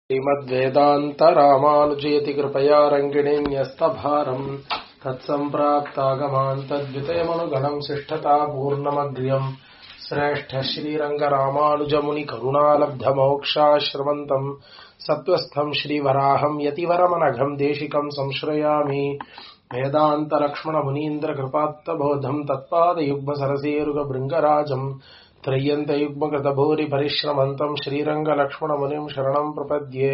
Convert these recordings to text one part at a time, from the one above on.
श्रीमद्वेदान्तरामानुजयति कृपया रङ्गिणीन्यस्तभारम् तत्सम्प्राप्तागमान् तद्वितयमनुगणम् शिष्ठता पूर्णमग्र्यम् श्रेष्ठ श्रीरङ्गरामानुजमुनिकरुणालब्धमोक्षाश्रवन्तम् सत्त्वस्थम् श्रीवराहम् यतिवरमनघम् देशिकम् संश्रयामि वेदान्तलक्ष्मणमुनीन्द्रकृपात्तबोधम् तत्पादयुग्मसरसेरुगभृङ्गराजम् त्रय्यन्तयुग्मकृतभूरिपरिश्रमन्तम् श्रीरङ्गलक्ष्मणमुनिम् शरणम् प्रपद्ये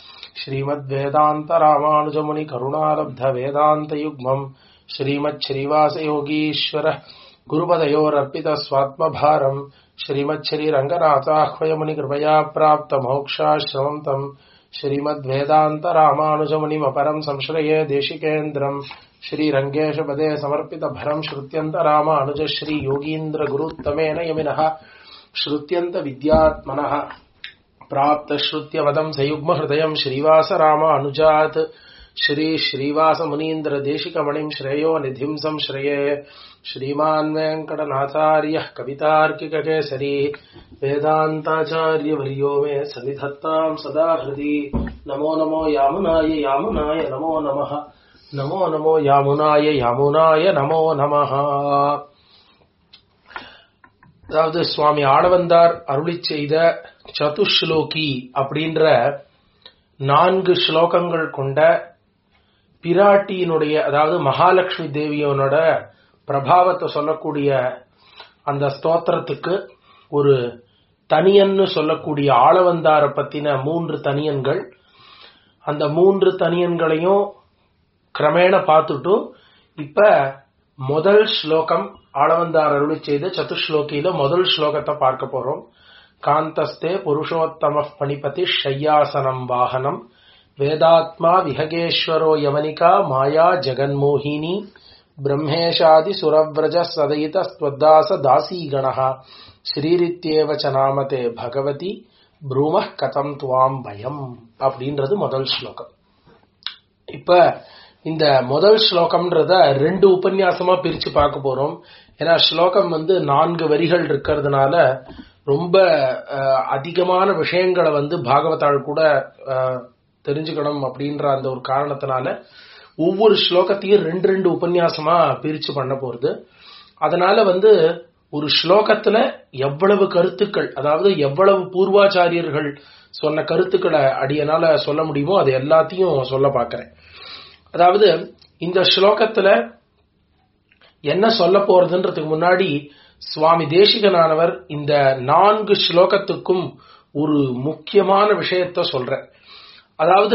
श्रीमद्वेदान्तरामानुजमुनिकरुणालब्धवेदान्तयुग्मम् श्रीमच्छ्रीवासयोगीश्वर गुरुपदयोरर्पितस्वात्मभारम् श्रीमच्छ्रीरङ्गनाथाह्वयमुनिकृपया प्राप्तमोक्षाश्रमन्तम् श्रीमद्वेदान्तरामानुजमुनिमपरम् संश्रये देशिकेन्द्रम् श्रीरङ्गेशपदे समर्पितभरम् श्रुत्यन्तरामानुज श्रीयोगीन्द्रगुरुत्तमेन यमिनः श्रुत्यन्तविद्यात्मनः प्राप्तश्रुत्यवदम् सयुग्महृदयम् श्रीवासरामानुजात् श्रीश्रीवासमुनीन्द्रदेशिकमणिम् श्रेयो निधिम् संश्रये श्रीमान् वेङ्कटनाथार्यः कवितार्किककेसरी वेदान्ताचार्यवर्यो मे सन्निधत्ताम् सदा हृदि नमो नमो यामुनाय यामुनाय नमो नमः நமோ நமோ யாமுனாய யாமுனாய நமோ நமஹ அதாவது சுவாமி ஆளவந்தார் அருளி செய்த சதுஸ்லோகி அப்படின்ற நான்கு ஸ்லோகங்கள் கொண்ட பிராட்டியினுடைய அதாவது மகாலட்சுமி தேவியோனோட பிரபாவத்தை சொல்லக்கூடிய அந்த ஸ்தோத்திரத்துக்கு ஒரு தனியன்னு சொல்லக்கூடிய ஆளவந்தார பத்தின மூன்று தனியன்கள் அந்த மூன்று தனியன்களையும் கிரமேண பார்த்துட்டு இப்ப முதல் ஸ்லோகம் ஆளவந்தார் அருளி செய்த சதுஸ்லோகியில முதல் ஸ்லோகத்தை பார்க்க போறோம் காந்தஸ்தே புருஷோத்தம பணிபதி ஷையாசனம் வாகனம் வேதாத்மா விஹகேஸ்வரோ யவனிகா மாயா ஜெகன்மோகினி பிரம்மேஷாதி சுரவ்ரஜ சதயித ஸ்வத்தாச தாசீகணா ஸ்ரீரித்யேவ ச நாமதே பகவதி ப்ரூம கதம் துவாம் பயம் அப்படின்றது முதல் ஸ்லோகம் இப்ப இந்த முதல் ஸ்லோகம்ன்றத ரெண்டு உபன்யாசமா பிரிச்சு பார்க்க போறோம் ஏன்னா ஸ்லோகம் வந்து நான்கு வரிகள் இருக்கிறதுனால ரொம்ப அதிகமான விஷயங்களை வந்து பாகவதாள் கூட தெரிஞ்சுக்கணும் அப்படின்ற அந்த ஒரு காரணத்தினால ஒவ்வொரு ஸ்லோகத்தையும் ரெண்டு ரெண்டு உபன்யாசமா பிரிச்சு பண்ண போறது அதனால வந்து ஒரு ஸ்லோகத்துல எவ்வளவு கருத்துக்கள் அதாவது எவ்வளவு பூர்வாச்சாரியர்கள் சொன்ன கருத்துக்களை அடியனால சொல்ல முடியுமோ அது எல்லாத்தையும் சொல்ல பாக்கிறேன் அதாவது இந்த ஸ்லோகத்துல என்ன சொல்ல போறதுன்றதுக்கு முன்னாடி சுவாமி தேசிகனானவர் இந்த நான்கு ஸ்லோகத்துக்கும் ஒரு முக்கியமான விஷயத்த சொல்ற அதாவது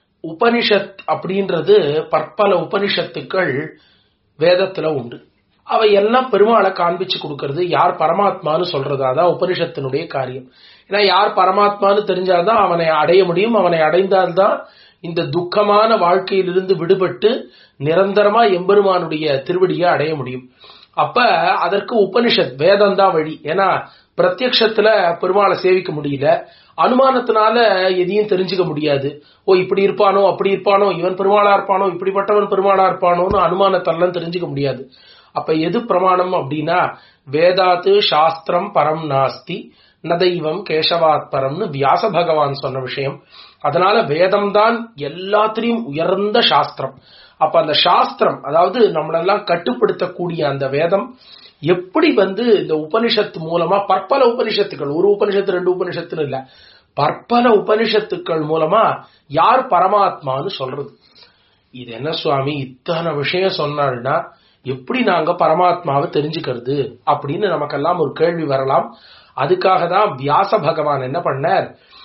உபனிஷத் அப்படின்றது பற்பல உபனிஷத்துக்கள் வேதத்துல உண்டு அவை எல்லாம் பெருமாளை காண்பிச்சு கொடுக்கறது யார் பரமாத்மான்னு சொல்றது அதான் உபனிஷத்தினுடைய காரியம் ஏன்னா யார் பரமாத்மான்னு தெரிஞ்சாதான் அவனை அடைய முடியும் அவனை அடைந்தால்தான் இந்த துக்கமான வாழ்க்கையிலிருந்து விடுபட்டு நிரந்தரமா எம்பெருமானுடைய திருவடியை அடைய முடியும் அப்ப அதற்கு உபனிஷத் வேதம் தான் வழி ஏன்னா பிரத்யக்ஷத்துல பெருமாளை சேவிக்க முடியல அனுமானத்தினால எதையும் தெரிஞ்சுக்க முடியாது ஓ இப்படி இருப்பானோ அப்படி இருப்பானோ இவன் பெருமாளா இருப்பானோ இப்படிப்பட்டவன் பெருமாளா இருப்பானோன்னு அனுமானத்தெல்லாம் தெரிஞ்சுக்க முடியாது அப்ப எது பிரமாணம் அப்படின்னா வேதாத்து சாஸ்திரம் பரம் நாஸ்தி நதைவம் கேசவாத் பரம்னு வியாச பகவான் சொன்ன விஷயம் அதனால வேதம் தான் எல்லாத்திலையும் உயர்ந்த சாஸ்திரம் அப்ப அந்த சாஸ்திரம் அதாவது நம்மளெல்லாம் கட்டுப்படுத்தக்கூடிய அந்த வேதம் எப்படி வந்து இந்த உபனிஷத்து மூலமா பற்பல உபனிஷத்துக்கள் ஒரு உபனிஷத்து ரெண்டு உபனிஷத்துன்னு இல்ல பற்பல உபனிஷத்துக்கள் மூலமா யார் பரமாத்மான்னு சொல்றது இது என்ன சுவாமி இத்தனை விஷயம் சொன்னாள்னா எப்படி நாங்க பரமாத்மாவை தெரிஞ்சுக்கிறது அப்படின்னு நமக்கெல்லாம் ஒரு கேள்வி வரலாம் அதுக்காக தான் வியாச பகவான் என்ன பண்ணார்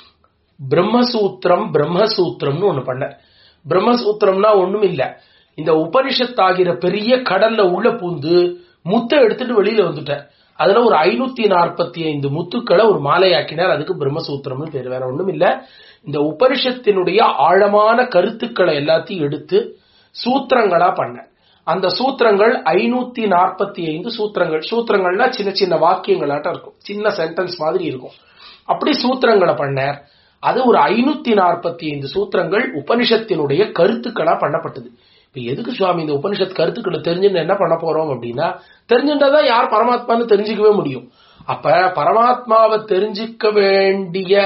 பிரம்மசூத்திரம் பிரம்மசூத்திரம்னு ஒண்ணு பண்ணார் பிரம்மசூத்திரம்னா ஒண்ணும் இல்ல இந்த உபனிஷத் ஆகிற பெரிய கடல்ல உள்ள பூந்து முத்தை எடுத்துட்டு வெளியில வந்துட்டார் அதுல ஒரு ஐநூத்தி நாற்பத்தி ஐந்து முத்துக்களை ஒரு மாலையாக்கினார் அதுக்கு பிரம்மசூத்திரம்னு பேர் வேற ஒண்ணும் இல்ல இந்த உபனிஷத்தினுடைய ஆழமான கருத்துக்களை எல்லாத்தையும் எடுத்து சூத்திரங்களா பண்ண அந்த சூத்திரங்கள் ஐநூத்தி நாற்பத்தி ஐந்து சூத்திரங்கள் சூத்திரங்கள்னா சின்ன சின்ன வாக்கியங்களாட்டம் இருக்கும் சின்ன சென்டென்ஸ் மாதிரி இருக்கும் அப்படி சூத்திரங்களை பண்ணார் அது ஒரு ஐநூத்தி நாற்பத்தி ஐந்து சூத்திரங்கள் உபனிஷத்தினுடைய கருத்துக்களா பண்ணப்பட்டது இப்ப எதுக்கு சுவாமி இந்த உபனிஷத் கருத்துக்களை தெரிஞ்சுன்னு என்ன பண்ண போறோம் அப்படின்னா தெரிஞ்சுட்டாதான் யார் பரமாத்மான்னு தெரிஞ்சுக்கவே முடியும் அப்ப பரமாத்மாவை தெரிஞ்சுக்க வேண்டிய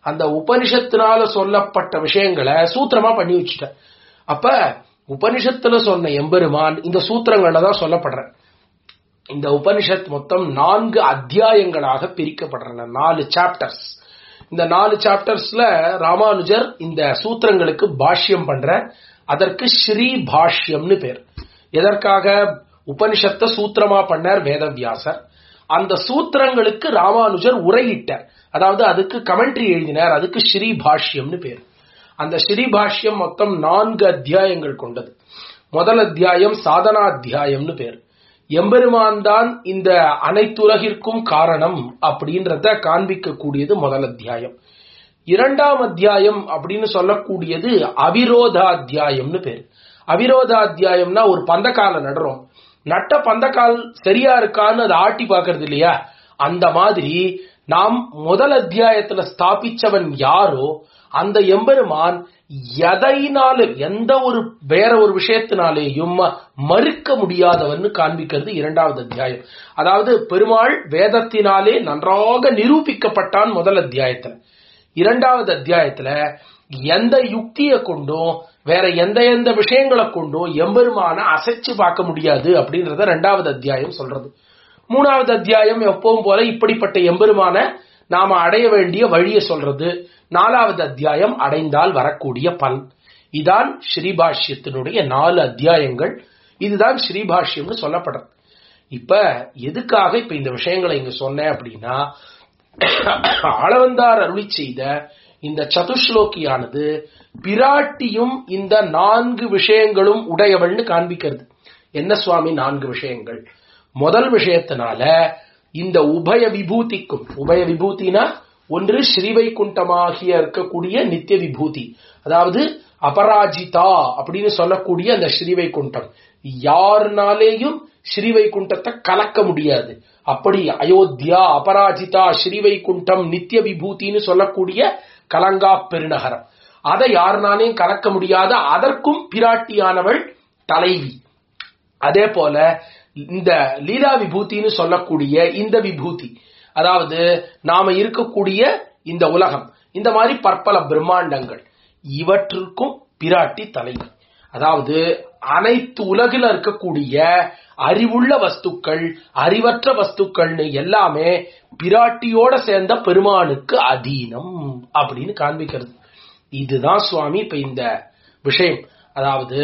அந்த உபனிஷத்தினால சொல்லப்பட்ட விஷயங்களை சூத்திரமா பண்ணி வச்சுட்டார் அப்ப உபனிஷத்துல சொன்ன எம்பெருமான் இந்த சூத்திரங்கள்ல தான் சொல்லப்படுற இந்த உபனிஷத் மொத்தம் நான்கு அத்தியாயங்களாக பிரிக்கப்படுறன நாலு சாப்டர்ஸ் இந்த நாலு சாப்டர்ஸ்ல ராமானுஜர் இந்த சூத்திரங்களுக்கு பாஷ்யம் பண்ற அதற்கு ஸ்ரீ பாஷ்யம்னு பேர் எதற்காக உபனிஷத்தை சூத்திரமா பண்ணார் வேதவியாசர் அந்த சூத்திரங்களுக்கு ராமானுஜர் உரையிட்டார் அதாவது அதுக்கு கமெண்ட்ரி எழுதினார் அதுக்கு ஸ்ரீ பாஷ்யம்னு பேர் அந்த ஸ்ரீ பாஷ்யம் மொத்தம் நான்கு அத்தியாயங்கள் கொண்டது முதல் அத்தியாயம் சாதனாத்தியாயம்னு பேர் எம்பெருமான் தான் இந்த அனைத்துலகிற்கும் காரணம் அப்படின்றத காண்பிக்க கூடியது முதல் அத்தியாயம் இரண்டாம் அத்தியாயம் அப்படின்னு சொல்லக்கூடியது அவிரோதாத்தியாயம்னு பேர் அவிரோதாத்தியாயம்னா ஒரு பந்தக்கால நடுறோம் நட்ட பந்தக்கால் சரியா இருக்கான்னு அதை ஆட்டி பாக்குறது இல்லையா அந்த மாதிரி நாம் முதல் அத்தியாயத்துல ஸ்தாபிச்சவன் யாரோ அந்த எம்பெருமான் எதைனாலும் எந்த ஒரு வேற ஒரு விஷயத்தினாலேயும் மறுக்க முடியாதவன்னு காண்பிக்கிறது இரண்டாவது அத்தியாயம் அதாவது பெருமாள் வேதத்தினாலே நன்றாக நிரூபிக்கப்பட்டான் முதல் அத்தியாயத்துல இரண்டாவது அத்தியாயத்துல எந்த யுக்தியை கொண்டும் வேற எந்த எந்த விஷயங்களை கொண்டும் எம்பெருமான அசைச்சு பார்க்க முடியாது அப்படின்றத ரெண்டாவது அத்தியாயம் சொல்றது மூணாவது அத்தியாயம் எப்பவும் போல இப்படிப்பட்ட எம்பெருமான நாம அடைய வேண்டிய வழியை சொல்றது நாலாவது அத்தியாயம் அடைந்தால் வரக்கூடிய பலன் இதான் ஸ்ரீபாஷ்யத்தினுடைய நாலு அத்தியாயங்கள் இதுதான் ஸ்ரீபாஷ்யம்னு சொல்லப்படுறது இப்ப எதுக்காக இப்ப இந்த விஷயங்களை இங்க சொன்னேன் அப்படின்னா ஆளவந்தார் அருளி செய்த இந்த சதுஸ்லோகியானது பிராட்டியும் இந்த நான்கு விஷயங்களும் உடையவள்னு காண்பிக்கிறது என்ன சுவாமி நான்கு விஷயங்கள் முதல் விஷயத்தினால இந்த உபய விபூதிக்கும் உபய விபூதினா ஒன்று ஸ்ரீவைகுண்டமாகிய இருக்கக்கூடிய நித்திய விபூதி அதாவது அபராஜிதா அப்படின்னு சொல்லக்கூடிய அந்த ஸ்ரீவைகுண்டம் யாருனாலேயும் ஸ்ரீவைகுண்டத்தை கலக்க முடியாது அப்படி அயோத்தியா அபராஜிதா ஸ்ரீவைகுண்டம் நித்திய விபூதின்னு சொல்லக்கூடிய கலங்கா பெருநகரம் அதை யாருனாலையும் கலக்க முடியாத அதற்கும் பிராட்டியானவள் தலைவி அதே போல இந்த லீலா விபூதின்னு சொல்லக்கூடிய இந்த விபூதி அதாவது நாம இருக்கக்கூடிய இந்த உலகம் இந்த மாதிரி பற்பல பிரம்மாண்டங்கள் இவற்றுக்கும் பிராட்டி தலைவி அதாவது அனைத்து உலகில் இருக்கக்கூடிய அறிவுள்ள வஸ்துக்கள் அறிவற்ற வஸ்துக்கள்னு எல்லாமே பிராட்டியோட சேர்ந்த பெருமானுக்கு அதீனம் அப்படின்னு காண்பிக்கிறது இதுதான் சுவாமி இப்ப இந்த விஷயம் அதாவது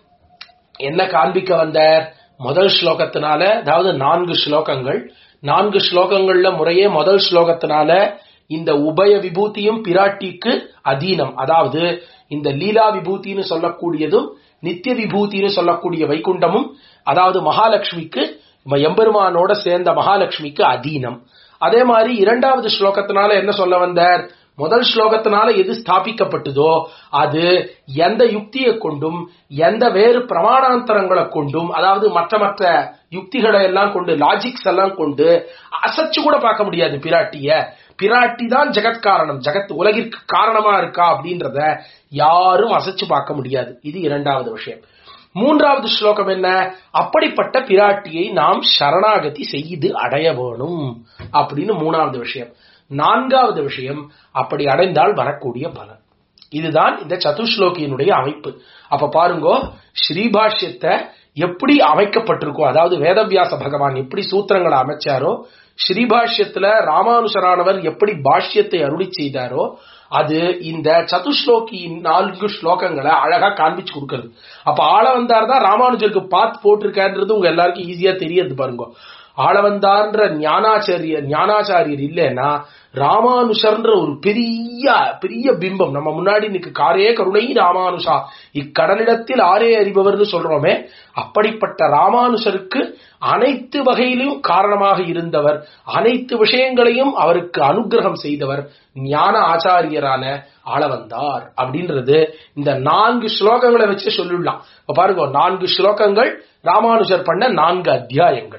என்ன காண்பிக்க வந்தார் முதல் ஸ்லோகத்தினால அதாவது நான்கு ஸ்லோகங்கள் நான்கு ஸ்லோகங்கள்ல முறையே முதல் ஸ்லோகத்தினால இந்த உபய விபூதியும் பிராட்டிக்கு அதீனம் அதாவது இந்த லீலா விபூதின்னு சொல்லக்கூடியதும் நித்திய விபூதின்னு சொல்லக்கூடிய வைகுண்டமும் அதாவது மகாலட்சுமிக்கு எம்பெருமானோட சேர்ந்த மகாலட்சுமிக்கு அதீனம் அதே மாதிரி இரண்டாவது ஸ்லோகத்தினால என்ன சொல்ல வந்தார் முதல் ஸ்லோகத்தினால எது ஸ்தாபிக்கப்பட்டதோ அது எந்த யுக்தியை கொண்டும் எந்த வேறு பிரமாணாந்தரங்களை கொண்டும் அதாவது மற்ற மற்ற யுக்திகளை எல்லாம் கொண்டு லாஜிக்ஸ் எல்லாம் கொண்டு அசைச்சு கூட பார்க்க முடியாது பிராட்டிய பிராட்டி தான் ஜெகத்காரணம் ஜெகத் உலகிற்கு காரணமா இருக்கா அப்படின்றத யாரும் அசைச்சு பார்க்க முடியாது இது இரண்டாவது விஷயம் மூன்றாவது ஸ்லோகம் என்ன அப்படிப்பட்ட பிராட்டியை நாம் சரணாகதி செய்து அடைய வேணும் அப்படின்னு மூணாவது விஷயம் நான்காவது விஷயம் அப்படி அடைந்தால் வரக்கூடிய பலன் இதுதான் இந்த சதுஸ்லோகியினுடைய அமைப்பு அப்ப பாருங்க ஸ்ரீபாஷ்யத்தை எப்படி அமைக்கப்பட்டிருக்கோ அதாவது வேதவியாச பகவான் எப்படி சூத்திரங்களை அமைச்சாரோ ஸ்ரீபாஷ்யத்துல ராமானுசரானவர் எப்படி பாஷ்யத்தை அருளி செய்தாரோ அது இந்த சதுஸ்லோகியின் நான்கு ஸ்லோகங்களை அழகா காண்பிச்சு கொடுக்கறது அப்ப ஆள வந்தார் தான் ராமானுஜருக்கு பார்த்து போட்டிருக்காருன்றது உங்க எல்லாருக்கும் ஈஸியா தெரியறது பாருங்க ஆளவந்தார்ன்ற ஞானாச்சாரிய ஞானாச்சாரியர் இல்லைன்னா ராமானுஷர்ன்ற ஒரு பெரிய பெரிய பிம்பம் நம்ம முன்னாடி இன்னைக்கு காரே கருணை ராமானுஷா இக்கடலிடத்தில் ஆரே அறிபவர்னு சொல்றோமே அப்படிப்பட்ட ராமானுஷருக்கு அனைத்து வகையிலும் காரணமாக இருந்தவர் அனைத்து விஷயங்களையும் அவருக்கு அனுகிரகம் செய்தவர் ஞான ஆச்சாரியரான ஆளவந்தார் அப்படின்றது இந்த நான்கு ஸ்லோகங்களை வச்சு சொல்லிடலாம் இப்ப பாருங்க நான்கு ஸ்லோகங்கள் ராமானுஜர் பண்ண நான்கு அத்தியாயங்கள்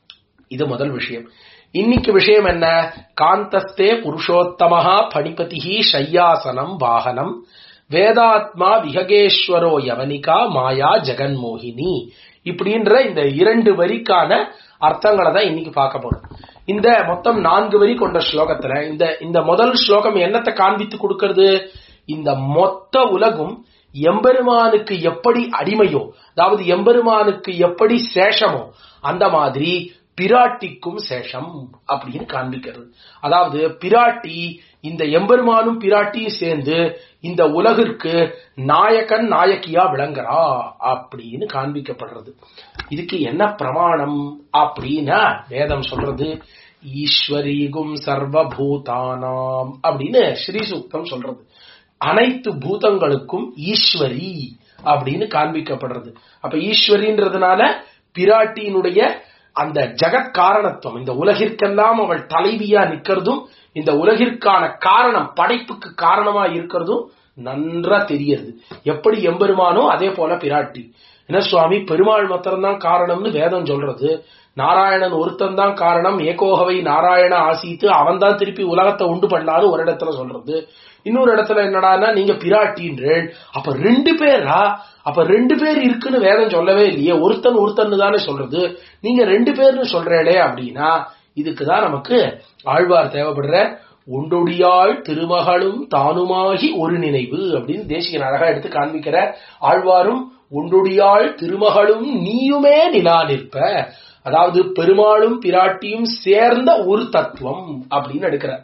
இது முதல் விஷயம் இன்னைக்கு விஷயம் என்ன காந்தஸ்தே புருஷோத்தமஹா பணிபதிஹி ஷையாசனம் வாகனம் வேதாத்மா விஹகேஸ்வரோ யவனிகா மாயா ஜெகன்மோகினி இப்படின்ற இந்த இரண்டு வரிக்கான அர்த்தங்களை தான் இன்னைக்கு பார்க்க போறோம் இந்த மொத்தம் நான்கு வரி கொண்ட ஸ்லோகத்துல இந்த இந்த முதல் ஸ்லோகம் என்னத்தை காண்பித்து கொடுக்கிறது இந்த மொத்த உலகும் எம்பெருமானுக்கு எப்படி அடிமையோ அதாவது எம்பெருமானுக்கு எப்படி சேஷமோ அந்த மாதிரி பிராட்டிக்கும் சேஷம் அப்படின்னு காண்பிக்கிறது அதாவது பிராட்டி இந்த எம்பெருமானும் பிராட்டியும் சேர்ந்து இந்த உலகிற்கு நாயகன் நாயகியா விளங்குறா அப்படின்னு காண்பிக்கப்படுறது இதுக்கு என்ன பிரமாணம் அப்படின்னா வேதம் சொல்றது ஈஸ்வரீகும் சர்வபூதானாம் அப்படின்னு ஸ்ரீ சூக்தம் சொல்றது அனைத்து பூதங்களுக்கும் ஈஸ்வரி அப்படின்னு காண்பிக்கப்படுறது அப்ப ஈஸ்வரின்றதுனால பிராட்டியினுடைய அந்த ஜெகத் காரணத்துவம் இந்த உலகிற்கெல்லாம் அவள் தலைவியா நிக்கிறதும் இந்த உலகிற்கான காரணம் படைப்புக்கு காரணமா இருக்கிறதும் நன்றா தெரியறது எப்படி எம்பெருமானோ அதே போல பிராட்டி என்ன சுவாமி பெருமாள் மாத்திரம்தான் காரணம்னு வேதம் சொல்றது நாராயணன் ஒருத்தன் தான் காரணம் ஏகோகவை நாராயண ஆசித்து அவன் தான் திருப்பி உலகத்தை உண்டு பண்ணாரு ஒரு இடத்துல சொல்றது இன்னொரு இடத்துல என்னடான்னா நீங்க பிராட்டின்றேன் அப்ப ரெண்டு பேரா அப்ப ரெண்டு பேர் இருக்குன்னு வேதம் சொல்லவே இல்லையே ஒருத்தன் ஒருத்தன் தானே சொல்றது நீங்க ரெண்டு பேர்னு சொல்றேளே அப்படின்னா இதுக்குதான் நமக்கு ஆழ்வார் தேவைப்படுற ஒண்டொடியாள் திருமகளும் தானுமாகி ஒரு நினைவு அப்படின்னு தேசிகன் அழகா எடுத்து காண்பிக்கிற ஆழ்வாரும் ஒண்டொடியாள் திருமகளும் நீயுமே நிலா நிற்ப அதாவது பெருமாளும் பிராட்டியும் சேர்ந்த ஒரு தத்துவம் அப்படின்னு எடுக்கிறார்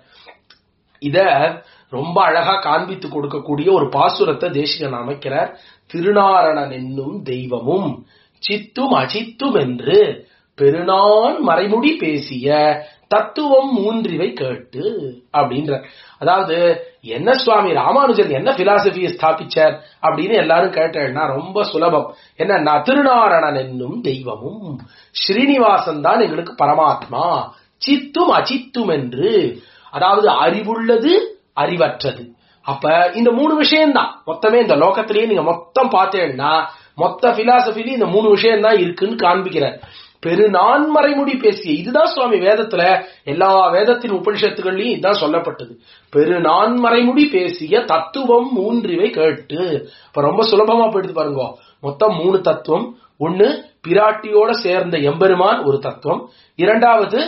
இத ரொம்ப அழகா காண்பித்து கொடுக்கக்கூடிய ஒரு பாசுரத்தை தேசிகன் அமைக்கிறார் திருநாரணன் என்னும் தெய்வமும் சித்தும் அச்சித்தும் என்று பெருநான் மறைமுடி பேசிய தத்துவம் மூன்றிவை கேட்டு அப்படின்ற அதாவது என்ன சுவாமி ராமானுஜர் என்ன பிலாசபியை ஸ்தாபிச்சார் அப்படின்னு எல்லாரும் கேட்டேன்னா ரொம்ப சுலபம் என்ன திருநாரணன் என்னும் தெய்வமும் ஸ்ரீனிவாசன் தான் எங்களுக்கு பரமாத்மா சித்தும் அச்சித்தும் என்று அதாவது அறிவுள்ளது அறிவற்றது அப்ப இந்த மூணு விஷயம்தான் மொத்தமே இந்த லோகத்திலேயே நீங்க மொத்தம் பார்த்தேன்னா மொத்த பிலாசபிலையும் இந்த மூணு விஷயம் தான் இருக்குன்னு காண்பிக்கிறார் பெரு நான்மறைமுடி பேசிய இதுதான் சுவாமி வேதத்துல எல்லா வேதத்தின் உபனிஷத்துகள்லயும் இதுதான் சொல்லப்பட்டது பெரு நான்மறைமுடி பேசிய தத்துவம் மூன்றிவை கேட்டு இப்ப ரொம்ப சுலபமா போயிடுது பாருங்க மொத்தம் மூணு தத்துவம் ஒன்னு பிராட்டியோட சேர்ந்த எம்பெருமான் ஒரு தத்துவம் இரண்டாவது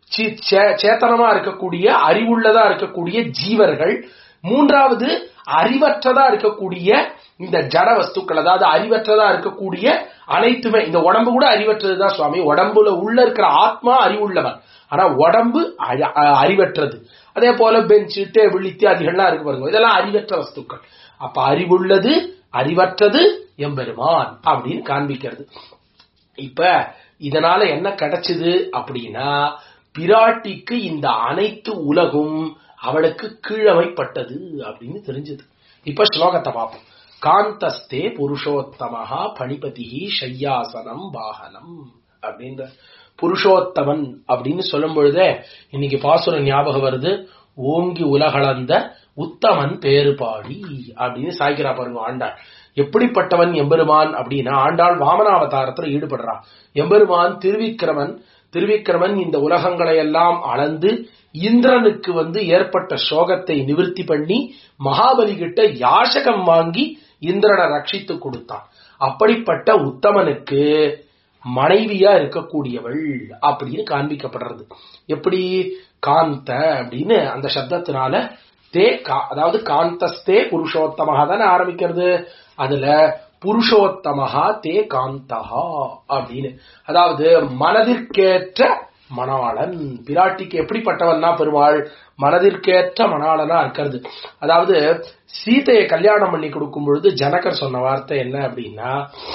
சேத்தனமா இருக்கக்கூடிய அறிவுள்ளதா இருக்கக்கூடிய ஜீவர்கள் மூன்றாவது அறிவற்றதா இருக்கக்கூடிய இந்த ஜட வஸ்துக்கள் அதாவது அறிவற்றதா இருக்கக்கூடிய அனைத்துமே இந்த உடம்பு கூட அறிவற்றதுதான் சுவாமி உடம்புல உள்ள இருக்கிற ஆத்மா அறிவுள்ளவன் ஆனா உடம்பு அறிவற்றது அதே போல பெஞ்சு டேபிள் இத்தியாதிகள்லாம் இருக்கு பாருங்க இதெல்லாம் அறிவற்ற வஸ்துக்கள் அப்ப அறிவுள்ளது அறிவற்றது எம்பெருமான் அப்படின்னு காண்பிக்கிறது இப்ப இதனால என்ன கிடைச்சது அப்படின்னா பிராட்டிக்கு இந்த அனைத்து உலகும் அவளுக்கு கீழமைப்பட்டது அப்படின்னு தெரிஞ்சது இப்ப ஸ்லோகத்தை பார்ப்போம் காந்தஸ்தே புருஷோத்தமஹா பணிபதி ஷையாசனம் வாகனம் அப்படின்ற புருஷோத்தமன் அப்படின்னு சொல்லும் பொழுதே இன்னைக்கு பாசுர ஞாபகம் வருது ஓங்கி உலகளந்த உத்தமன் பேரு பாடி அப்படின்னு சாய்க்கிறா பாருங்க ஆண்டாள் எப்படிப்பட்டவன் எம்பெருமான் அப்படின்னா ஆண்டாள் வாமனாவதாரத்துல ஈடுபடுறான் எம்பெருமான் திருவிக்கிரமன் திருவிக்கிரமன் இந்த உலகங்களை எல்லாம் அளந்து இந்திரனுக்கு வந்து ஏற்பட்ட சோகத்தை நிவர்த்தி பண்ணி மகாபலி கிட்ட யாசகம் வாங்கி இந்திரனை ரட்சித்து கொடுத்தான் அப்படிப்பட்ட உத்தமனுக்கு மனைவியா இருக்கக்கூடியவள் அப்படின்னு காண்பிக்கப்படுறது எப்படி காந்த அப்படின்னு அந்த சப்தத்தினால தே அதாவது காந்தஸ்தே புருஷோத்தமாக தானே ஆரம்பிக்கிறது அதுல புருஷோத்தமஹா தே காந்தஹா அப்படின்னு அதாவது மனதிற்கேற்ற மணாளன் பிராட்டிக்கு எப்படிப்பட்டவன்னா பெருமாள் மனதிற்கேற்ற மணாளனா இருக்கிறது அதாவது சீதையை கல்யாணம் பண்ணி கொடுக்கும் பொழுது ஜனகர் சொன்ன வார்த்தை என்ன அப்படின்னா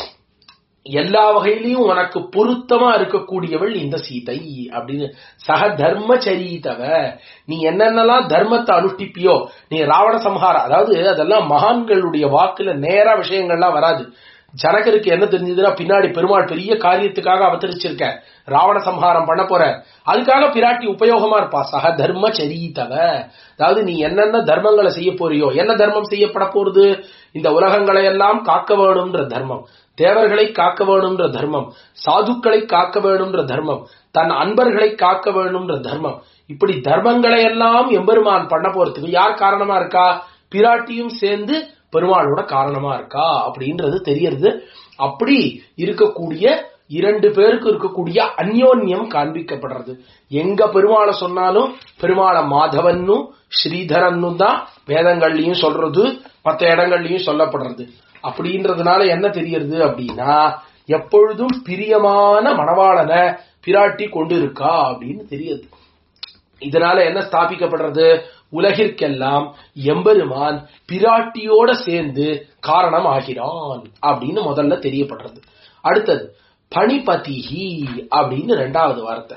எல்லா வகையிலையும் உனக்கு பொருத்தமா இருக்கக்கூடியவள் இந்த சீதை அப்படின்னு சக தர்மச்சரீதவ நீ என்னென்னலாம் தர்மத்தை அனுஷ்டிப்பியோ நீ ராவண சம்ஹாரம் அதாவது அதெல்லாம் மகான்களுடைய வாக்குல நேரா விஷயங்கள்லாம் வராது ஜனகருக்கு என்ன தெரிஞ்சதுன்னா பின்னாடி பெருமாள் பெரிய காரியத்துக்காக அவதரிச்சிருக்க ராவண சம்ஹாரம் பண்ண போற அதுக்காக பிராட்டி உபயோகமா இருப்பா சக தர்ம சரித்தவ அதாவது நீ என்னென்ன தர்மங்களை செய்ய போறியோ என்ன தர்மம் செய்யப்பட போறது இந்த உலகங்களை எல்லாம் காக்க வேணும்ன்ற தர்மம் தேவர்களை காக்க வேணும்ன்ற தர்மம் சாதுக்களை காக்க வேணும்ன்ற தர்மம் தன் அன்பர்களை காக்க வேணும்ன்ற தர்மம் இப்படி தர்மங்களை எல்லாம் எம்பெருமான் பண்ண போறதுக்கு யார் காரணமா இருக்கா பிராட்டியும் சேர்ந்து பெருமாளோட காரணமா இருக்கா அப்படின்றது தெரியறது அப்படி இருக்கக்கூடிய இரண்டு பேருக்கு இருக்கக்கூடிய அந்யோன்யம் காண்பிக்கப்படுறது எங்க பெருமாளை சொன்னாலும் பெருமாளை மாதவன்னும் ஸ்ரீதரன்னும் தான் வேதங்கள்லயும் சொல்றது மற்ற இடங்கள்லயும் சொல்லப்படுறது அப்படின்றதுனால என்ன தெரியறது அப்படின்னா எப்பொழுதும் பிரியமான மணவாளனை பிராட்டி கொண்டு இருக்கா அப்படின்னு தெரியுது இதனால என்ன ஸ்தாபிக்கப்படுறது உலகிற்கெல்லாம் எம்பெருமான் பிராட்டியோட சேர்ந்து காரணம் ஆகிறான் அப்படின்னு முதல்ல தெரியப்படுறது அடுத்தது பணிபதிஹி அப்படின்னு ரெண்டாவது வார்த்தை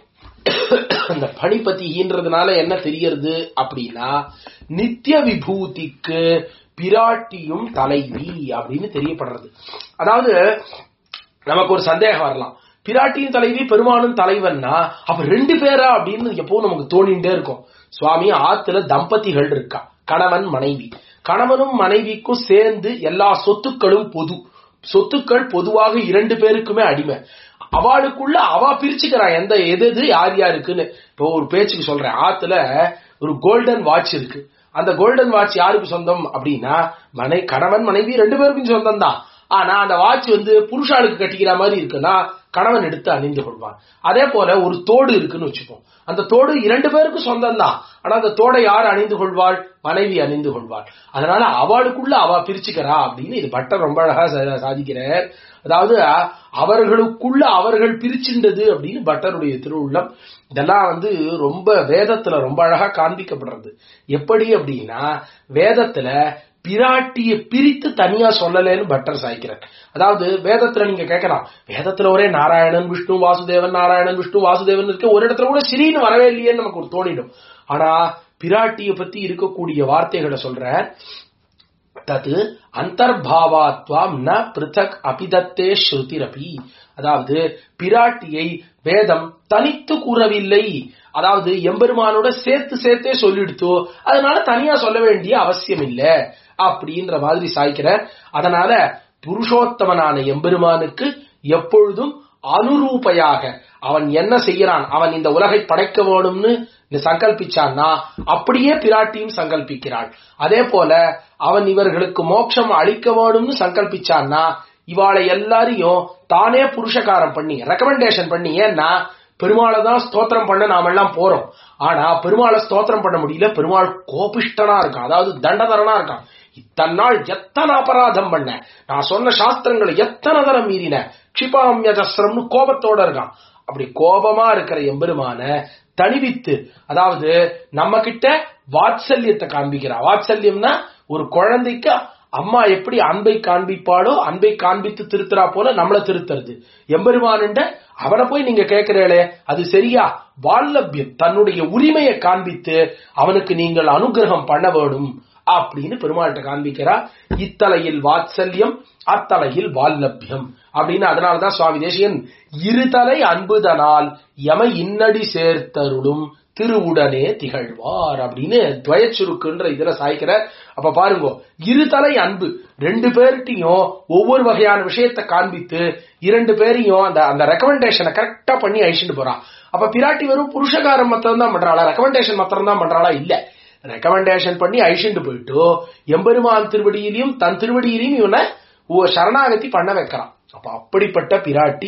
அந்த பணிபதிகின்றதுனால என்ன தெரியறது அப்படின்னா நித்திய விபூதிக்கு பிராட்டியும் தலைவி அப்படின்னு தெரியப்படுறது அதாவது நமக்கு ஒரு சந்தேகம் வரலாம் பிராட்டியும் தலைவி பெருமானும் தலைவன்னா அப்ப ரெண்டு பேரா அப்படின்னு எப்போ நமக்கு தோணிண்டே இருக்கும் சுவாமி ஆத்துல தம்பதிகள் இருக்கா கணவன் மனைவி கணவனும் மனைவிக்கும் சேர்ந்து எல்லா சொத்துக்களும் பொது சொத்துக்கள் பொதுவாக இரண்டு பேருக்குமே அடிமை அவளுக்குள்ள அவ பிரிச்சுக்கிறா எந்த எது எது யார் யாருக்குன்னு இப்போ ஒரு பேச்சுக்கு சொல்றேன் ஆத்துல ஒரு கோல்டன் வாட்ச் இருக்கு அந்த கோல்டன் வாட்ச் யாருக்கு சொந்தம் அப்படின்னா மனை கணவன் மனைவி ரெண்டு பேருக்கும் சொந்தம் தான் ஆனா அந்த வாட்ச் வந்து புருஷாளுக்கு கட்டிக்கிற மாதிரி இருக்குன்னா கணவன் எடுத்து அணிந்து கொள்வான் அதே போல ஒரு தோடு இருக்குன்னு வச்சுப்போம் அந்த தோடு இரண்டு பேருக்கும் சொந்தம் தான் ஆனா அந்த தோடை யார் அணிந்து கொள்வாள் மனைவி அணிந்து கொள்வாள் அதனால அவளுக்குள்ள அவ பிரிச்சுக்கிறா அப்படின்னு இது பட்டர் ரொம்ப அழகா சா- சாதிக்கிறார் அதாவது அ- அவர்களுக்குள்ள அவர்கள் பிரிச்சின்றது அப்படின்னு பட்டருடைய திருவுள்ளம் இதெல்லாம் வந்து ரொம்ப வேதத்துல ரொம்ப அழகா காண்பிக்கப்படுறது எப்படி அப்படின்னா வேதத்துல பிராட்டிய பிரித்து தனியா சொல்லலேன்னு பட்டர் சாய்க்கிறார் அதாவது வேதத்துல நீங்க கேட்கலாம் வேதத்துல ஒரே நாராயணன் விஷ்ணு வாசுதேவன் நாராயணன் விஷ்ணு வாசுதேவன் இருக்கு ஒரு இடத்துல கூட ஸ்ரீன்னு வரவே இல்லையேன்னு நமக்கு ஒரு தோணிடும் ஆனா பிராட்டிய பத்தி இருக்கக்கூடிய வார்த்தைகளை சொல்ற தது அந்தர்பாவாத்வாம் ந பிருத்தக் அபிதத்தே ஸ்ருதிரபி அதாவது பிராட்டியை வேதம் தனித்து கூறவில்லை அதாவது எம்பெருமானோட சேர்த்து சேர்த்தே சொல்லிடுத்தோ அதனால தனியா சொல்ல வேண்டிய அவசியம் இல்ல அப்படின்ற மாதிரி சாய்க்கிற அதனால புருஷோத்தமனான எம்பெருமானுக்கு எப்பொழுதும் அனுரூபையாக அவன் என்ன செய்யறான் அவன் இந்த உலகை படைக்க வேணும்னு இந்த சங்கல்பிச்சான்னா அப்படியே பிராட்டியும் சங்கல்பிக்கிறாள் அதே போல அவன் இவர்களுக்கு மோட்சம் அளிக்க வேணும்னு சங்கல்பிச்சான்னா இவாளை எல்லாரையும் தானே புருஷகாரம் பண்ணி ரெக்கமெண்டேஷன் பண்ணி ஏன்னா பெருமாளை தான் ஸ்தோத்திரம் பண்ண நாம எல்லாம் போறோம் ஆனா பெருமாளை ஸ்தோத்திரம் பண்ண முடியல பெருமாள் கோபிஷ்டனா இருக்கான் அதாவது தண்டதரனா இருக்கான் இத்தனை நாள் எத்தனை அபராதம் பண்ண நான் சொன்ன சாஸ்திரங்களை எத்தனை தரம் மீறின க்ஷிபாமியஜஸ்ரம்னு கோபத்தோட இருக்கான் அப்படி கோபமா இருக்கிற எம்பெருமான தணிவித்து அதாவது நம்ம கிட்ட வாத்சல்யத்தை காண்பிக்கிறா வாத்சல்யம்னா ஒரு குழந்தைக்கு அம்மா எப்படி அன்பை காண்பிப்பாளோ அன்பை காண்பித்து திருத்துறா போல நம்மள திருத்துறது எம்பெருமானுண்ட அவனை போய் நீங்க கேட்கிறீங்களே அது சரியா வால்லபியம் தன்னுடைய உரிமையை காண்பித்து அவனுக்கு நீங்கள் அனுகிரகம் பண்ண வேணும் அப்படின்னு பெருமாள்கிட்ட காண்பிக்கிறா இத்தலையில் வாத்சல்யம் அத்தலையில் வால்லபியம் அப்படின்னு அதனாலதான் சுவாமி தேசியன் இருதலை அன்புதனால் யம இன்னடி சேர்த்தருளும் திருவுடனே திகழ்வார் அப்படின்னு துவயச்சுருக்குன்ற இதுல சாய்க்கிறார் அப்ப பாருங்க இருதலை அன்பு ரெண்டு பேர்கிட்டையும் ஒவ்வொரு வகையான விஷயத்தை காண்பித்து இரண்டு பேரையும் அந்த அந்த ரெக்கமெண்டேஷனை கரெக்டா பண்ணி அழிச்சுட்டு போறான் அப்ப பிராட்டி வெறும் புருஷகாரம் மாத்திரம் தான் பண்றாளா ரெக்கமெண்டேஷன் மாத்திரம் தான் பண்றாளா இல்ல ரெக்கமெண்டேஷன் பண்ணி அழிச்சுட்டு போயிட்டு எம்பெருமான் திருவடியிலையும் தன் திருவடியிலையும் இவனை ஓ சரணாகதி பண்ண வைக்கிறான் அப்ப அப்படிப்பட்ட பிராட்டி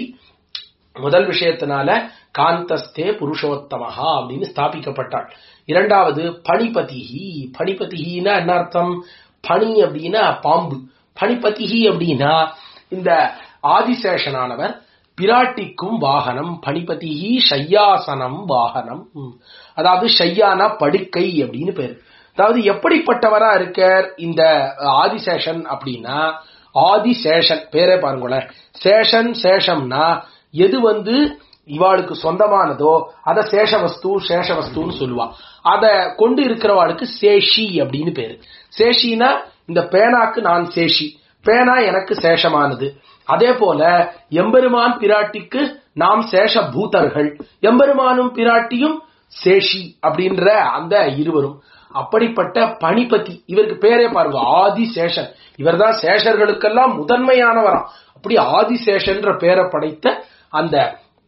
முதல் விஷயத்தினால காந்தஸ்தே புருஷோத்தமஹா அப்படின்னு ஸ்தாபிக்கப்பட்டாள் இரண்டாவது பணிபதிஹி பணிபதிஹின்னா என்ன அர்த்தம் பனி அப்படின்னா பாம்பு பணிபதிஹி அப்படின்னா இந்த ஆதிசேஷனானவர் பிராட்டிக்கும் வாகனம் பணிபதிஹி ஷையாசனம் வாகனம் ம். அதாவது ஷையானா படுக்கை அப்படின்னு பேரு அதாவது எப்படிப்பட்டவரா இருக்கார் இந்த ஆதிசேஷன் அப்படின்னா ஆதிசேஷன் பேரே பாருங்களேன் சேஷன் சேஷம்னா எது வந்து இவாளுக்கு சொந்தமானதோ அத சேஷவஸ்து சேஷவஸ்துன்னு சொல்லுவா அத கொண்டு இருக்கிறவாளுக்கு சேஷி அப்படின்னு பேரு சேஷினா இந்த பேனாக்கு நான் சேஷி பேனா எனக்கு சேஷமானது அதே போல எம்பெருமான் பிராட்டிக்கு நாம் சேஷ பூதர்கள் எம்பெருமானும் பிராட்டியும் சேஷி அப்படின்ற அந்த இருவரும் அப்படிப்பட்ட பணிபதி இவருக்கு பேரே பாருங்க ஆதிசேஷன் இவர்தான் சேஷர்களுக்கெல்லாம் முதன்மையானவராம் அப்படி ஆதிசேஷன்ற பேரை படைத்த அந்த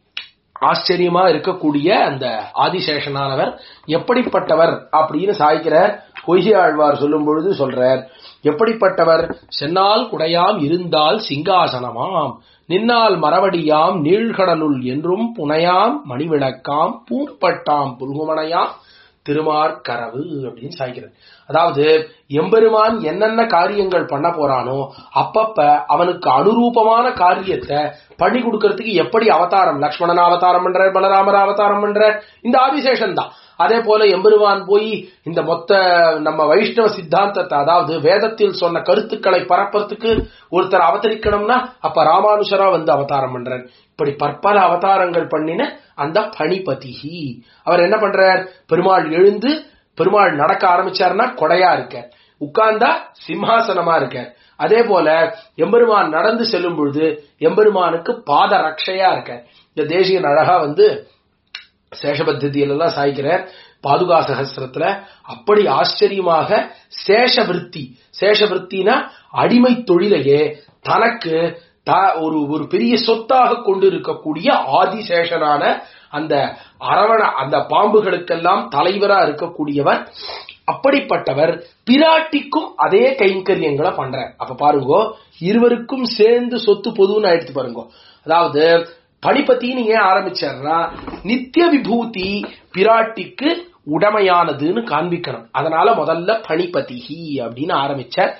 ஆச்சரியமா இருக்கக்கூடிய அந்த ஆதிசேஷனானவர் எப்படிப்பட்டவர் அப்படின்னு சாய்க்கிறார் பொய்கை ஆழ்வார் சொல்லும் பொழுது சொல்றார் எப்படிப்பட்டவர் சென்னால் குடையாம் இருந்தால் சிங்காசனமாம் நின்னால் மரவடியாம் நீழ்கடலுள் என்றும் புனையாம் மணிவிளக்காம் பூம்பட்டாம் புல்குமனையாம் திருமார்கரவு அப்படின்னு சாய்க்கிறது அதாவது எம்பெருமான் என்னென்ன காரியங்கள் பண்ண போறானோ அப்பப்ப அவனுக்கு அனுரூபமான காரியத்தை பண்ணி கொடுக்கறதுக்கு எப்படி அவதாரம் லக்ஷ்மணன் அவதாரம் பண்ற பலராமர் அவதாரம் பண்ற இந்த ஆதிசேஷன் தான் அதே போல எம்பெருமான் போய் இந்த மொத்த நம்ம வைஷ்ணவ சித்தாந்தத்தை அதாவது வேதத்தில் சொன்ன கருத்துக்களை பரப்புறதுக்கு ஒருத்தர் அவதரிக்கணும்னா அப்ப ராமானுஷரா வந்து அவதாரம் பண்றார் இப்படி பற்பல அவதாரங்கள் பண்ணின அந்த பணிபதிஹி அவர் என்ன பண்றார் பெருமாள் எழுந்து பெருமாள் நடக்க ஆரம்பிச்சாருன்னா கொடையா இருக்க உட்கார்ந்தா சிம்ஹாசனமா இருக்க அதே போல எம்பெருமான் நடந்து செல்லும் பொழுது எம்பெருமானுக்கு பாத ரக்ஷையா இருக்க இந்த தேசியன் அழகா வந்து சேஷபத்தியில எல்லாம் சாய்க்கிறார் பாதுகா சகசிரத்துல அப்படி ஆச்சரியமாக சேஷவிருத்தி சேஷவிருத்தினா அடிமை தொழிலையே தனக்கு த- ஒரு ஒரு பெரிய சொத்தாக கொண்டு இருக்கக்கூடிய ஆதிசேஷனான அந்த அரவண அந்த பாம்புகளுக்கெல்லாம் தலைவரா இருக்கக்கூடியவர் அப்படிப்பட்டவர் பிராட்டிக்கும் அதே கைங்கரியங்களை பண்றார் அப்ப பாருங்க இருவருக்கும் சேர்ந்து சொத்து பொதுன்னு ஆயிடுத்து பாருங்க அதாவது பணிபத்தின்னு ஏன் ஆரம்பிச்சார்னா நித்திய விபூதி பிராட்டிக்கு உடமையானதுன்னு காண்பிக்கணும் அதனால முதல்ல பணிபதிஹி அப்படின்னு ஆரம்பிச்சார்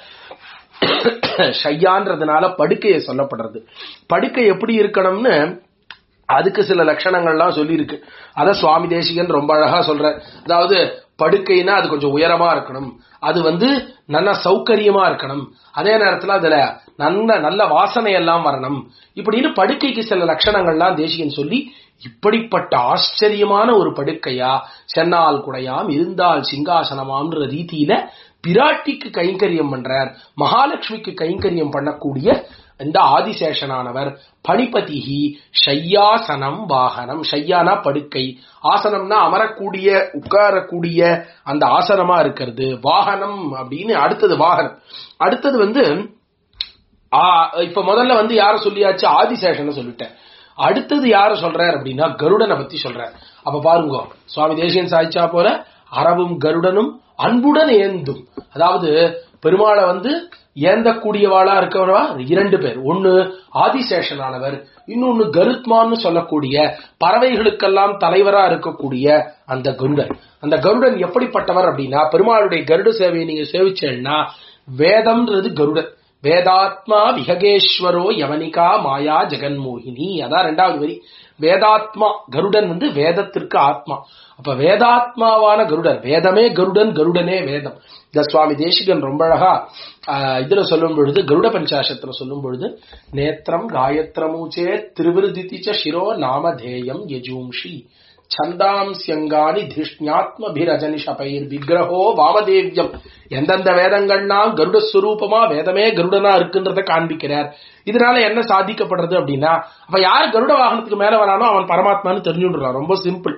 ஷையான்றதுனால படுக்கையை சொல்லப்படுறது படுக்கை எப்படி இருக்கணும்னு அதுக்கு சில லட்சணங்கள்லாம் சொல்லியிருக்கு அத சுவாமி தேசிகன் ரொம்ப அழகா சொல்ற அதாவது படுக்கைனா அது கொஞ்சம் உயரமா இருக்கணும் அது வந்து நல்ல சௌகரியமா இருக்கணும் அதே நேரத்துல அதுல நல்ல நல்ல வாசனை எல்லாம் வரணும் இப்படின்னு படுக்கைக்கு சில லட்சணங்கள்லாம் தேசிகன் சொல்லி இப்படிப்பட்ட ஆச்சரியமான ஒரு படுக்கையா சென்னால் குடையாம் இருந்தால் சிங்காசனமாம்ன்ற ரீதியில பிராட்டிக்கு கைங்கரியம் பண்றார் மகாலட்சுமிக்கு கைங்கரியம் பண்ணக்கூடிய இந்த ஆதிசேஷனானவர் பணிபதிஹி ஷையாசனம் வாகனம் ஷையானா படுக்கை ஆசனம்னா அமரக்கூடிய உட்காரக்கூடிய அந்த ஆசனமா இருக்கிறது வாகனம் அப்படின்னு அடுத்தது வாகனம் அடுத்தது வந்து ஆ, இப்ப முதல்ல வந்து யார சொல்லியாச்சு ஆதிசேஷன் சொல்லிட்டேன் அடுத்தது யார சொல்றார் அப்படின்னா கருடனை பத்தி சொல்றார் அப்ப பாருங்க சுவாமி தேசியன் சாய்ச்சா போல அரவும் கருடனும் அன்புடன் ஏந்தும் அதாவது பெருமாளை வந்து ஏந்தக்கூடியவாளா இருக்கவரா இரண்டு பேர் ஒன்னு ஆதிசேஷனானவர் இன்னொன்னு கருத்மான்னு சொல்லக்கூடிய பறவைகளுக்கெல்லாம் தலைவரா இருக்கக்கூடிய அந்த கருடன் அந்த கருடன் எப்படிப்பட்டவர் அப்படின்னா பெருமாளுடைய கருட சேவையை நீங்க சேவிச்சேன்னா வேதம்ன்றது கருடன் வேதாத்மா விஹகேஸ்வரோ யவனிகா மாயா ஜெகன்மோகினி அதான் ரெண்டாவது வரி வேதாத்மா கருடன் வந்து வேதத்திற்கு ஆத்மா அப்ப வேதாத்மாவான கருடன் வேதமே கருடன் கருடனே வேதம் இந்த சுவாமி தேசிகன் ரொம்ப அழகா ஆஹ், இதுல சொல்லும் பொழுது கருட பஞ்சாசத்துல சொல்லும் பொழுது நேத்திரம் காயத்ரமூச்சே திருவிருதிச்ச சிரோ நாமதேயம் யஜூம்ஷி சந்தாம்சியங்கானி திஷ்ஞாத்மபிரஜனிஷபைர் விக்கிரகோ வாமதேவியம் எந்தெந்த வேதங்கள்லாம் கருட ஸ்வரூபமா வேதமே கருடனா இருக்குன்றத காண்பிக்கிறார் இதனால என்ன சாதிக்கப்படுறது அப்படின்னா அப்ப யார் கருட வாகனத்துக்கு மேல வரானோ அவன் பரமாத்மான்னு தெரிஞ்சுடுறான் ரொம்ப சிம்பிள்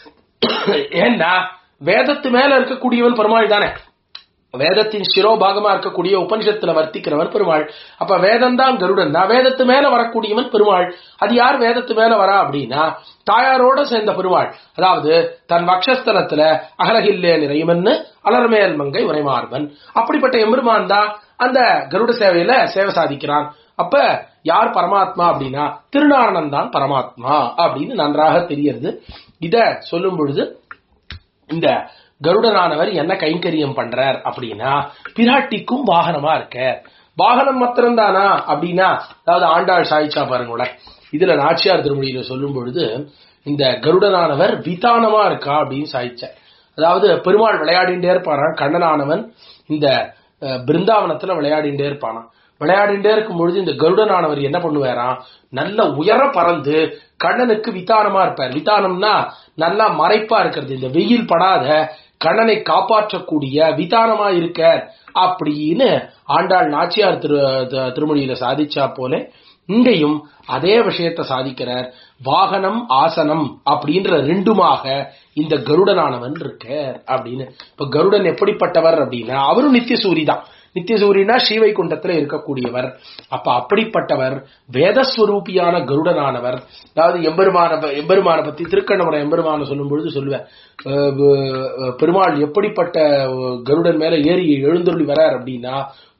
ஏன்னா வேதத்து மேல இருக்கக்கூடியவன் பெருமாள் தானே வேதத்தின் சிரோபாகமா இருக்கக்கூடிய உபனிஷத்துல வர்த்திக்கிறவன் பெருமாள் அப்ப வேதம் தான் கருடன் தான் வேதத்து மேல வரக்கூடியவன் பெருமாள் அது யார் வேதத்து மேல வரா அப்படின்னா தாயாரோட சேர்ந்த பெருமாள் அதாவது தன் வக்ஷஸ்தலத்துல அகலகில்லே நிறையுமென்னு அலர்மேல் மங்கை உரைமார்பன் அப்படிப்பட்ட எம்பெருமான் தான் அந்த கருட சேவையில சேவை சாதிக்கிறான் அப்ப யார் பரமாத்மா அப்படின்னா திருநாரணன் தான் பரமாத்மா அப்படின்னு நன்றாக தெரியறது இத சொல்லும் பொழுது இந்த கருடனானவர் என்ன கைங்கரியம் பண்றார் அப்படின்னா பிராட்டிக்கும் வாகனமா இருக்க வாகனம் மாத்திரம்தானா அப்படின்னா அதாவது ஆண்டாள் சாய்ச்சா பாருங்களேன் இதுல நாச்சியார் திருமொழியில சொல்லும் பொழுது இந்த கருடனானவர் விதானமா இருக்கா அப்படின்னு சாய்ச்சார் அதாவது பெருமாள் விளையாடிண்டே இருப்பாராம் கண்ணனானவன் இந்த அஹ், பிருந்தாவனத்துல விளையாடிண்டே இருப்பானாம் விளையாடிண்டே இருக்கும் பொழுது இந்த கருடனானவர் என்ன பண்ணுவாராம் நல்ல உயர பறந்து கண்ணனுக்கு விதானமா இருப்பார் விதானம்னா நல்லா மறைப்பா இருக்கிறது இந்த வெயில் படாத கண்ணனை காப்பாற்றக்கூடிய விதானமா இருக்க அப்படின்னு ஆண்டாள் நாச்சியார் திரு த- திருமொழியில சாதிச்சா போல இங்கேயும் அதே விஷயத்தை சாதிக்கிறார் வாகனம் ஆசனம் அப்படின்ற ரெண்டுமாக இந்த கருடனானவன் இருக்கார் அப்படின்னு இப்ப கருடன் எப்படிப்பட்டவர் அப்படின்னா அவரும் நித்தியசூரி தான் நித்தியசூரினா ஸ்ரீவைகுண்டத்துல இருக்கக்கூடியவர் அப்ப அப்படிப்பட்டவர் வேதஸ்வரூபியான கருடனானவர் அதாவது எம்பெருமான எம்பெருமான பத்தி திருக்கண்ணபுர எம்பெருமான சொல்லும் பொழுது சொல்லுவேன் அஹ் அஹ் பெருமாள் எப்படிப்பட்ட கருடன் மேல ஏறி எழுந்தருளி வரார் அப்படின்னா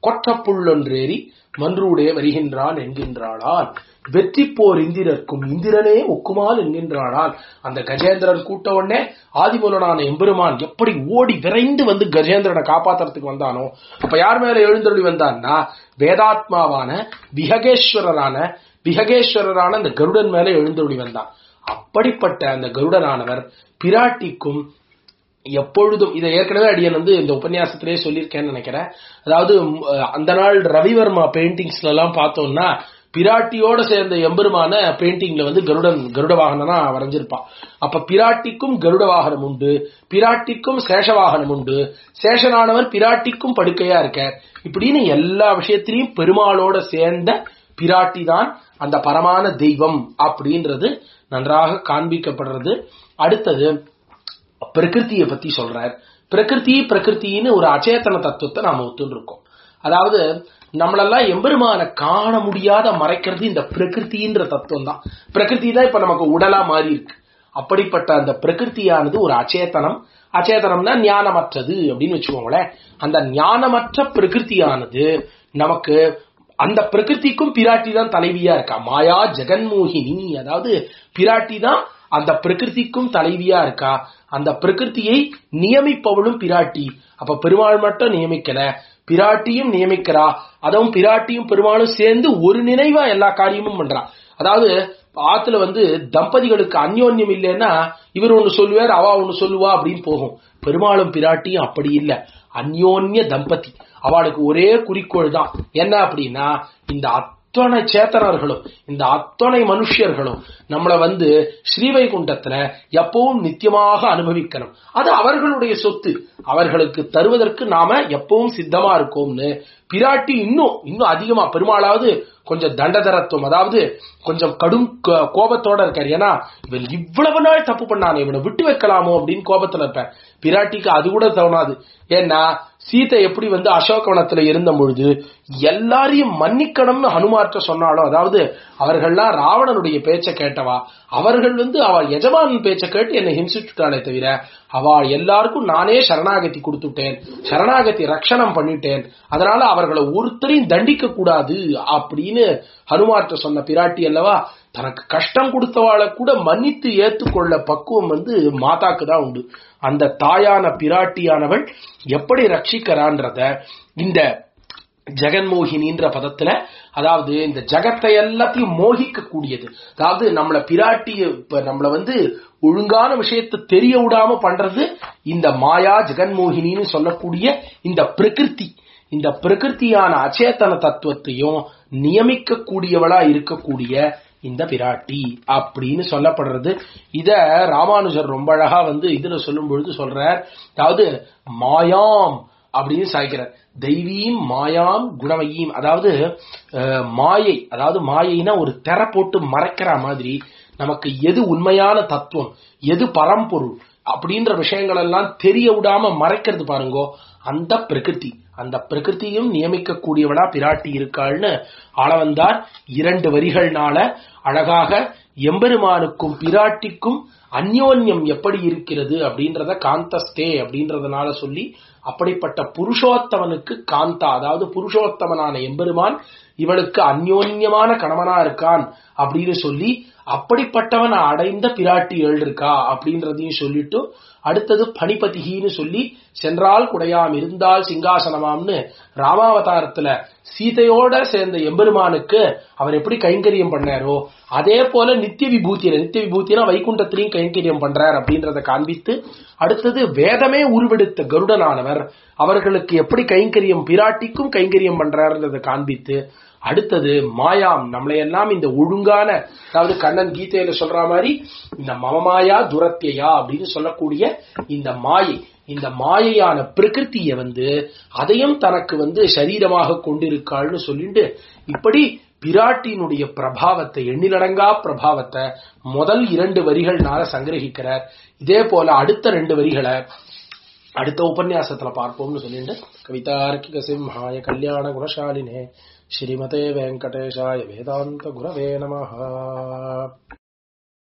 கொற்றப்புள்ளொன்றேறி மன்றூடே வருகின்றான் என்கின்றாளால் வெற்றி போர் இந்திரர்க்கும் இந்திரனே ஒக்குமால் என்கின்றாளால் அந்த கஜேந்திரன் கூட்ட உடனே ஆதிமூலனான எம்பெருமான் எப்படி ஓடி விரைந்து வந்து கஜேந்திரனை காப்பாத்துறதுக்கு வந்தானோ அப்ப யார் மேல எழுந்தருளி வந்தான்னா வேதாத்மாவான விஹகேஸ்வரரான விஹகேஸ்வரரான அந்த கருடன் மேல எழுந்தருளி வந்தான் அப்படிப்பட்ட அந்த கருடனானவர் பிராட்டிக்கும் எப்பொழுதும் இதை ஏற்கனவே அடியன் வந்து இந்த உபன்யாசத்திலே சொல்லியிருக்கேன்னு நினைக்கிறேன் அதாவது ம், அந்த நாள் ரவிவர்மா பெயிண்டிங்ஸ்ல எல்லாம் பார்த்தோம்னா பிராட்டியோட சேர்ந்த எம்பெருமான பெயிண்டிங்ல வந்து கருடன் கருட வாகனனா வரைஞ்சிருப்பான் அப்ப பிராட்டிக்கும் கருட வாகனம் உண்டு பிராட்டிக்கும் சேஷ வாகனம் உண்டு சேஷனானவர் பிராட்டிக்கும் படுக்கையா இருக்க இப்படின்னு எல்லா விஷயத்திலையும் பெருமாளோட சேர்ந்த பிராட்டி தான் அந்த பரமான தெய்வம் அப்படின்றது நன்றாக காண்பிக்கப்படுறது அடுத்தது பிரகிருதியை பத்தி சொல்றார் பிரகிருதி பிரகிருத்தின்னு ஒரு அச்சேதன தத்துவத்தை நாம ஒத்துன்னு இருக்கோம் அதாவது நம்மளெல்லாம் எம்பெருமான காண முடியாத மறைக்கிறது இந்த பிரகிருதின்ற தத்துவம் தான் பிரகிருதி தான் இப்ப நமக்கு உடலா மாறி இருக்கு அப்படிப்பட்ட அந்த பிரகிருதியானது ஒரு அச்சேதனம் அச்சேதனம்னா ஞானமற்றது அப்படின்னு வச்சுக்கோங்களேன் அந்த ஞானமற்ற பிரகிருதியானது நமக்கு அந்த பிரகிருதிக்கும் பிராட்டி தான் தலைவியா இருக்கா மாயா ஜெகன்மோகினி அதாவது பிராட்டி தான் அந்த பிரகிருதிக்கும் தலைவியா இருக்கா அந்த பிரகிருதியை நியமிப்பவளும் பிராட்டி அப்ப பெருமாள் மட்டும் நியமிக்கல பிராட்டியும் நியமிக்கிறா அதுவும் பிராட்டியும் பெருமாளும் சேர்ந்து ஒரு நினைவா எல்லா காரியமும் பண்றா அதாவது ஆத்துல வந்து தம்பதிகளுக்கு அந்யோன்யம் இல்லைன்னா இவர் ஒண்ணு சொல்லுவார் அவ ஒண்ணு சொல்லுவா அப்படின்னு போகும் பெருமாளும் பிராட்டியும் அப்படி இல்ல அந்யோன்ய தம்பதி அவளுக்கு ஒரே குறிக்கோள் தான் என்ன அப்படின்னா இந்த அத்தனை சேத்தனர்களும் இந்த அத்தனை மனுஷர்களும் நம்மள வந்து ஸ்ரீவைகுண்டத்துல எப்பவும் நித்தியமாக அனுபவிக்கணும் அது அவர்களுடைய சொத்து அவர்களுக்கு தருவதற்கு நாம எப்பவும் சித்தமா இருக்கோம்னு பிராட்டி இன்னும் இன்னும் அதிகமா பெருமாளாவது கொஞ்சம் தண்டதரத்துவம் அதாவது கொஞ்சம் கடும் கோ- கோபத்தோட இருக்காரு ஏன்னா இவன் இவ்வளவு நாள் தப்பு பண்ணானே இவனை விட்டு வைக்கலாமோ அப்படின்னு கோபத்துல இருப்பேன் பிராட்டிக்கு அது கூட தோணாது ஏன்னா சீதை எப்படி வந்து அசோகவனத்துல இருந்த பொழுது எல்லாரையும் மன்னிக்கணும்னு ஹனுமார்ட்ட சொன்னாலும் அதாவது அவர்கள்லாம் ராவணனுடைய பேச்ச கேட்டவா அவர்கள் வந்து அவ எஜமானன் பேச்ச கேட்டு என்னை ஹிம்சிச்சுட்டாளே தவிர அவ எல்லாருக்கும் நானே சரணாகதி கொடுத்துட்டேன் சரணாகதி ரக்ஷணம் பண்ணிட்டேன் அதனால அவர்களை ஒருத்தரையும் தண்டிக்க கூடாது அப்படின்னு ஹனுமார்ட்ட சொன்ன பிராட்டி அல்லவா தனக்கு கஷ்டம் கொடுத்தவாளை கூட மன்னித்து ஏத்துக்கொள்ள பக்குவம் வந்து மாதாக்கு தான் உண்டு அந்த தாயான பிராட்டியானவள் எப்படி ரட்சிக்கிறான்றத இந்த ஜெகன்மோகினின்ற பதத்துல அதாவது இந்த ஜகத்தை எல்லாத்தையும் மோகிக்க கூடியது அதாவது நம்மள பிராட்டி இப்ப நம்மள வந்து ஒழுங்கான விஷயத்தை தெரிய விடாம பண்றது இந்த மாயா ஜெகன்மோகினின்னு சொல்லக்கூடிய இந்த பிரகிருதி இந்த பிரகிருதியான அச்சேதன தத்துவத்தையும் நியமிக்க கூடியவளா இருக்கக்கூடிய இந்த பிராட்டி அப்படின்னு சொல்லப்படுறது இத ராமானுஜர் ரொம்ப அழகா வந்து இதுல சொல்லும் பொழுது சொல்றார் அதாவது மாயாம் அப்படின்னு சாய்க்கிறார் தெய்வீம் மாயாம் குணமயீம் அதாவது அஹ், மாயை அதாவது மாயைனா ஒரு தெரை போட்டு மறைக்கிற மாதிரி நமக்கு எது உண்மையான தத்துவம் எது பரம்பொருள் அப்படின்ற விஷயங்கள் எல்லாம் தெரிய விடாம மறைக்கிறது பாருங்கோ அந்த பிரகிருதி அந்த பிரகிருதியும் நியமிக்க கூடியவளா பிராட்டி இருக்காள்னு ஆளவந்தார் இரண்டு வரிகள்னால அழகாக எம்பெருமானுக்கும் பிராட்டிக்கும் அந்யோன்யம் எப்படி இருக்கிறது அப்படின்றத காந்தஸ்தே அப்படின்றதுனால சொல்லி அப்படிப்பட்ட புருஷோத்தமனுக்கு காந்தா அதாவது புருஷோத்தமனான எம்பெருமான் இவளுக்கு அந்யோன்யமான கணவனா இருக்கான் அப்படின்னு சொல்லி அப்படிப்பட்டவன் அடைந்த பிராட்டி எழுதிருக்கா அப்படின்றதையும் சொல்லிட்டு அடுத்தது பணிபதிகின்னு சொல்லி சென்றால் குடையாம் இருந்தால் சிங்காசனமாம்னு ராமாவதாரத்துல சீதையோட சேர்ந்த எம்பெருமானுக்கு அவர் எப்படி கைங்கரியம் பண்ணாரோ அதே போல நித்திய விபூதியில நித்திய விபூதினா வைகுண்டத்திலையும் கைங்கரியம் பண்றார் அப்படின்றத காண்பித்து அடுத்தது வேதமே உருவெடுத்த கருடனானவர் அவர்களுக்கு எப்படி கைங்கரியம் பிராட்டிக்கும் கைங்கரியம் பண்றாருன்றதை காண்பித்து அடுத்தது மாயாம் நம்மளை எல்லாம் இந்த ஒழுங்கான அதாவது கண்ணன் கீதையில சொல்ற மாதிரி இந்த மமமாயா துரத்தியா அப்படின்னு சொல்லக்கூடிய இந்த மாயை இந்த மாயையான பிரகிருத்திய வந்து அதையும் தனக்கு வந்து சரீரமாக கொண்டிருக்காள்னு சொல்லிட்டு இப்படி பிராட்டியினுடைய பிரபாவத்தை எண்ணிலடங்கா பிரபாவத்தை முதல் இரண்டு வரிகள்னால சங்கிரகிக்கிறார் இதே போல அடுத்த ரெண்டு வரிகளை அடுத்த உபன்யாசத்துல பார்ப்போம்னு சொல்லிட்டு கவிதார்க்கிக சிம்ஹாய கல்யாண குணசாலினே ஸ்ரீமதே வெங்கடேஷாய வேதாந்த குரவே நமஹ